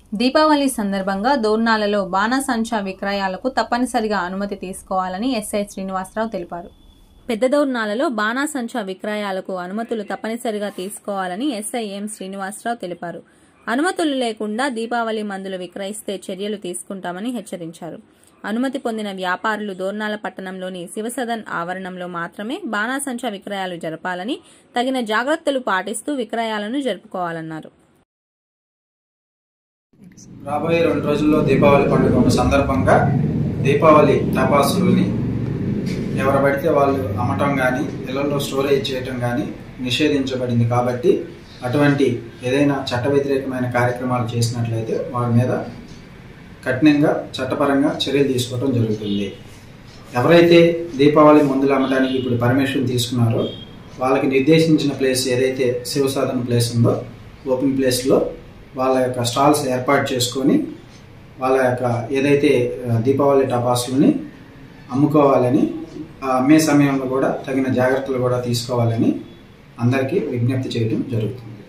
దీపావళి సందర్భంగా దోర్నాలలో బాణాసంచా విక్రయాలకు తప్పనిసరిగా అనుమతి తీసుకోవాలని ఎస్ఐ శ్రీనివాసరావు తెలిపారు పెద్ద దౌర్నాలలో బాణాసంచా విక్రయాలకు అనుమతులు తప్పనిసరిగా తీసుకోవాలని ఎస్ఐ ఎం శ్రీనివాసరావు తెలిపారు అనుమతులు లేకుండా దీపావళి మందులు విక్రయిస్తే చర్యలు తీసుకుంటామని హెచ్చరించారు అనుమతి పొందిన వ్యాపారులు దోర్నాల పట్టణంలోని శివసదన్ ఆవరణంలో మాత్రమే బాణాసంచా విక్రయాలు జరపాలని తగిన జాగ్రత్తలు పాటిస్తూ విక్రయాలను జరుపుకోవాలన్నారు రాబోయే రెండు రోజుల్లో దీపావళి పండుగ ఉన్న సందర్భంగా దీపావళి టపాసులని ఎవరు పడితే వాళ్ళు అమ్మటం కానీ ఇళ్లలో స్టోరేజ్ చేయటం కానీ నిషేధించబడింది కాబట్టి అటువంటి ఏదైనా చట్ట వ్యతిరేకమైన కార్యక్రమాలు చేసినట్లయితే వారి మీద కఠినంగా చట్టపరంగా చర్యలు తీసుకోవడం జరుగుతుంది ఎవరైతే దీపావళి మందులు అమ్మడానికి ఇప్పుడు పర్మిషన్ తీసుకున్నారో వాళ్ళకి నిర్దేశించిన ప్లేస్ ఏదైతే శివసాధన ప్లేస్ ఉందో ఓపెన్ ప్లేస్లో వాళ్ళ యొక్క స్టాల్స్ ఏర్పాటు చేసుకొని వాళ్ళ యొక్క ఏదైతే ఆ, దీపావళి టపాసులని అమ్ముకోవాలని ఆ అమ్మే సమయంలో కూడా తగిన జాగ్రత్తలు కూడా తీసుకోవాలని అందరికీ విజ్ఞప్తి చేయడం జరుగుతుంది